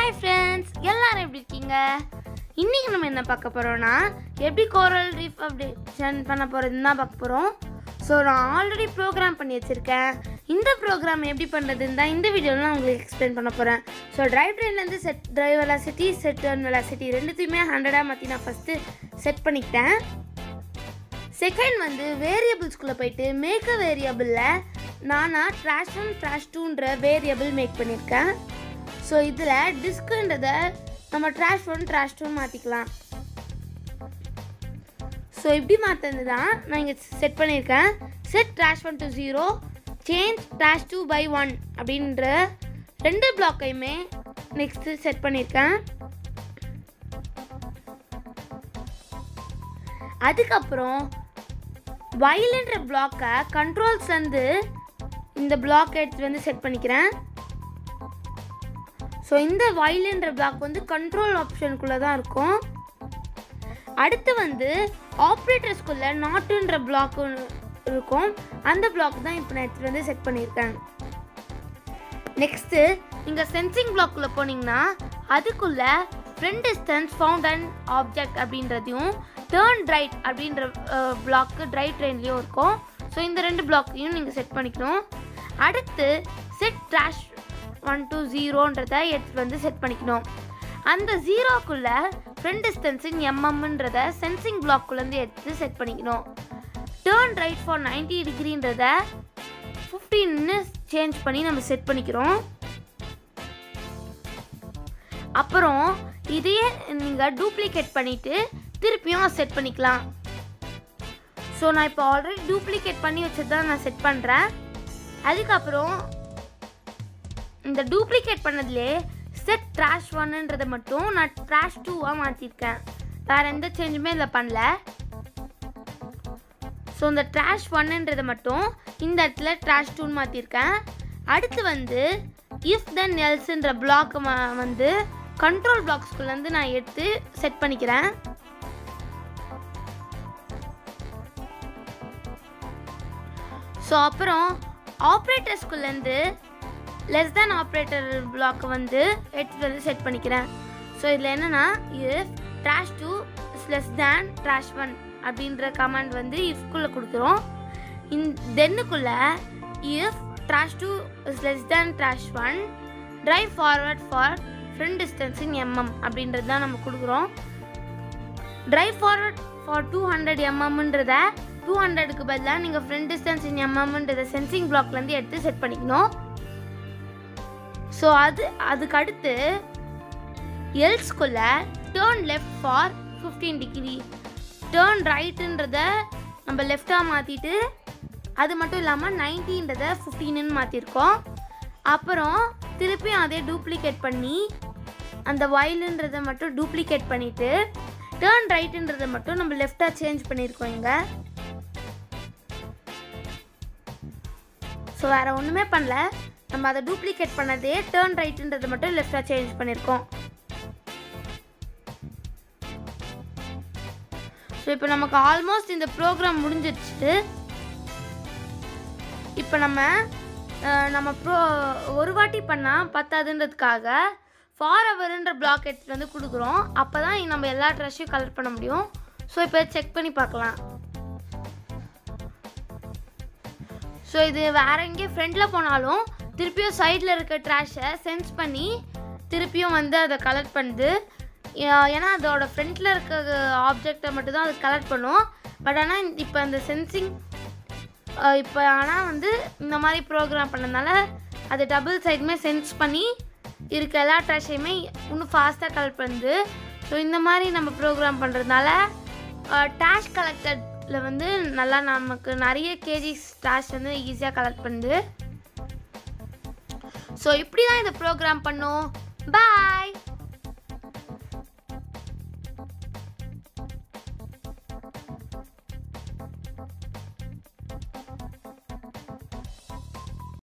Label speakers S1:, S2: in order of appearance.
S1: hi friends எல்லாரும் எப்படி இருக்கீங்க இன்னைக்கு நம்ம என்ன பார்க்க போகிறோம்னா எப்படி கோரல் ரீஃப் அப்டேஷன் பண்ண போகிறதுன்னு தான் பார்க்க போகிறோம் ஸோ நான் ஆல்ரெடி ப்ரோக்ராம் பண்ணி வச்சுருக்கேன் இந்த ப்ரோக்ராம் எப்படி பண்ணுறதுன்னு தான் இந்த வீடியோவில் நான் உங்களுக்கு எக்ஸ்பிளைன் பண்ண போகிறேன் ஸோ டிரைவ் ட்ரெயின்லேருந்து set drive velocity set turn velocity ரெண்டுத்தையுமே ஹண்ட்ரடாக மாற்றி நான் ஃபஸ்ட்டு செட் பண்ணிக்கிட்டேன் செகண்ட் வந்து வேரியபிள்ஸ்குள்ளே போயிட்டு மேக் அ வேரியபிளில் நானா ட்ராஷ் ஒன் ட்ராஷ் டூன்ற வேரியபிள் மேக் பண்ணியிருக்கேன் ஸோ இதில் டிஸ்க்குன்றதை நம்ம ட்ராஷ் ஒன் ட்ராஷ் டூ மாற்றிக்கலாம் ஸோ இப்படி மாற்றுறது தான் நான் இங்கே செட் பண்ணியிருக்கேன் set trash one to zero change trash two by one அப்படின்ற ரெண்டு பிளாக்கையுமே நெக்ஸ்ட்டு செட் பண்ணியிருக்கேன் அதுக்கப்புறம் வயலுன்ற பிளாக்கை கண்ட்ரோல்ஸ்லேருந்து இந்த பிளாக் எடுத்து வந்து செட் பண்ணிக்கிறேன் ஸோ இந்த வயலுன்ற பிளாக் வந்து கண்ட்ரோல் ஆப்ஷனுக்குள்ளே தான் இருக்கும் அடுத்து வந்து ஆப்ரேட்டர்ஸ்குள்ளே நாட்டுன்ற பிளாக் இருக்கும் அந்த பிளாக் தான் இப்போ நான் எடுத்துகிட்டு வந்து செட் பண்ணியிருக்கேன் நெக்ஸ்ட்டு நீங்கள் சென்சிங் பிளாக்குள்ளே போனீங்கன்னா அதுக்குள்ளே front distance found and object அப்படின்றதையும் டேர்ன் ரைட் அப்படின்ற பிளாக்கு ட்ரைவ் ட்ரெயின்லேயும் இருக்கும் ஸோ இந்த ரெண்டு பிளாக்கையும் நீங்கள் செட் பண்ணிக்கணும் அடுத்து செட் ட்ராஷ் ஒன் டூ ஜீரோன்றதை எடுத்துகிட்டு வந்து செட் பண்ணிக்கணும் அந்த ஜீரோக்குள்ளே ஃப்ரெண்ட் டிஸ்டன்ஸிங் எம்எம்ன்றத சென்சிங் பிளாக்குள்ளேருந்து எடுத்து செட் பண்ணிக்கணும் டேர்ன் ரைட் ஃபார் நைன்டி டிகிரின்றத ஃபிஃப்டீன்னு சேஞ்ச் பண்ணி நம்ம செட் பண்ணிக்கிறோம் அப்புறம் இதையே நீங்கள் டூப்ளிகேட் பண்ணிவிட்டு திருப்பியும் செட் பண்ணிக்கலாம் ஸோ நான் இப்போ ஆல்ரெடி டூப்ளிகேட் பண்ணி வச்சது தான் நான் செட் பண்ணுறேன் அதுக்கப்புறம் இந்த டூப்ளிகேட் பண்ணதுலே செட் ட்ராஷ் ஒன்னுன்றதை மட்டும் நான் ட்ராஷ் டூவாக மாற்றிருக்கேன் வேறு எந்த சேஞ்சுமே இதில் பண்ணல ஸோ இந்த ட்ராஷ் ஒன்னுன்றதை மட்டும் இந்த இடத்துல ட்ராஷ் டூன்னு மாற்றிருக்கேன் அடுத்து வந்து இஃப் தென் எல்ஸுன்ற பிளாக் வந்து கண்ட்ரோல் பிளாக்ஸ்குள்ளேருந்து நான் எடுத்து செட் பண்ணிக்கிறேன் ஸோ அப்புறம் ஆப்ரேட்டர்ஸ்குள்ளேருந்து லெஸ் தேன் ஆப்ரேட்டர் பிளாக் வந்து எடுத்துகிட்டு வந்து செட் பண்ணிக்கிறேன் ஸோ இதில் என்னென்னா if trash two is less than trash one அப்படின்ற கமாண்ட் வந்து இஃப்குள்ளே கொடுக்குறோம் இன் தென்னுக்குள்ளே if trash two is less than trash one drive forward for front distance in MM அப்படின்றது தான் நம்ம கொடுக்குறோம் drive forward for two hundred எம்எம்ன்றத two ஹண்ட்ரடுக்கு பதிலாக நீங்கள் ஃப்ரெண்ட் டிஸ்டன்ஸ் இன் எம்எம்ன்றத சென்சிங் பிளாக்லேருந்து எடுத்து செட் பண்ணிக்கணும் ஸோ அது அதுக்கு அடுத்து எல்ஸ்குள்ள turn left for fifteen degree turn ரைட்டுன்றத நம்ம லெஃப்டாக மாற்றிட்டு அது மட்டும் இல்லாமல் நைன்டீன்றத ஃபிஃப்டீனுன்னு மாற்றிருக்கோம் அப்புறம் திருப்பியும் அதே டூப்ளிகேட் பண்ணி அந்த வயலுன்றதை மட்டும் டூப்ளிகேட் பண்ணிவிட்டு டேர்ன் ரைட்டுன்றதை மட்டும் நம்ம லெஃப்டாக சேஞ்ச் பண்ணியிருக்கோம் இங்கே ஸோ வேறு ஒன்றுமே பண்ணல நம்ம அதை டூப்ளிகேட் பண்ணதே டேர்ன் ரைட்டுன்றதை மட்டும் லெஃப்டாக சேஞ்ச் பண்ணியிருக்கோம் ஸோ இப்போ நமக்கு ஆல்மோஸ்ட் இந்த ப்ரோக்ராம் முடிஞ்சிடுச்சு இப்போ நம்ம அஹ், நம்ம ப்ரோ ஒரு வாட்டி பண்ணால் பத்தாதுன்றதுக்காக ஃபார் ஹவருன்ற பிளாக் எடுத்துகிட்டு வந்து கொடுக்குறோம் அப்போ தான் நம்ம எல்லா ட்ரெஸ்ஸையும் கலர் பண்ண முடியும் ஸோ இப்போ செக் பண்ணி பார்க்கலாம் ஸோ இது வேற எங்கேயும் ஃப்ரண்டில் போனாலும் திருப்பியும் சைடில் இருக்க ட்ராஷை சென்ஸ் பண்ணி திருப்பியும் வந்து அதை கலெக்ட் பண்ணுது ஏ- ஏன்னா அதோட ஃப்ரண்ட்டில் இருக்க ஆப்ஜெக்டை மட்டும் தான் அது கலெக்ட் பண்ணும் பட் ஆனால் இப்போ அந்த சென்சிங் இப்போ ஆனால் வந்து இந்த மாதிரி ப்ரோக்ராம் பண்ணதுனால அது டபுள் சைடுமே சென்ஸ் பண்ணி இருக்க எல்லா ட்ராஷையுமே இன்னும் ஃபாஸ்ட்டாக கலெக்ட் பண்ணுது ஸோ இந்த மாதிரி நம்ம ப்ரோக்ராம் பண்ணுறதுனால டேஷ் கலெக்டடில் வந்து நல்லா நமக்கு நிறைய கேஜிஸ் டேஷ் வந்து ஈஸியாக கலெக்ட் பண்ணுது ஸோ இப்படி தான் இந்த ப்ரோக்ராம் பண்ணோம் பாய்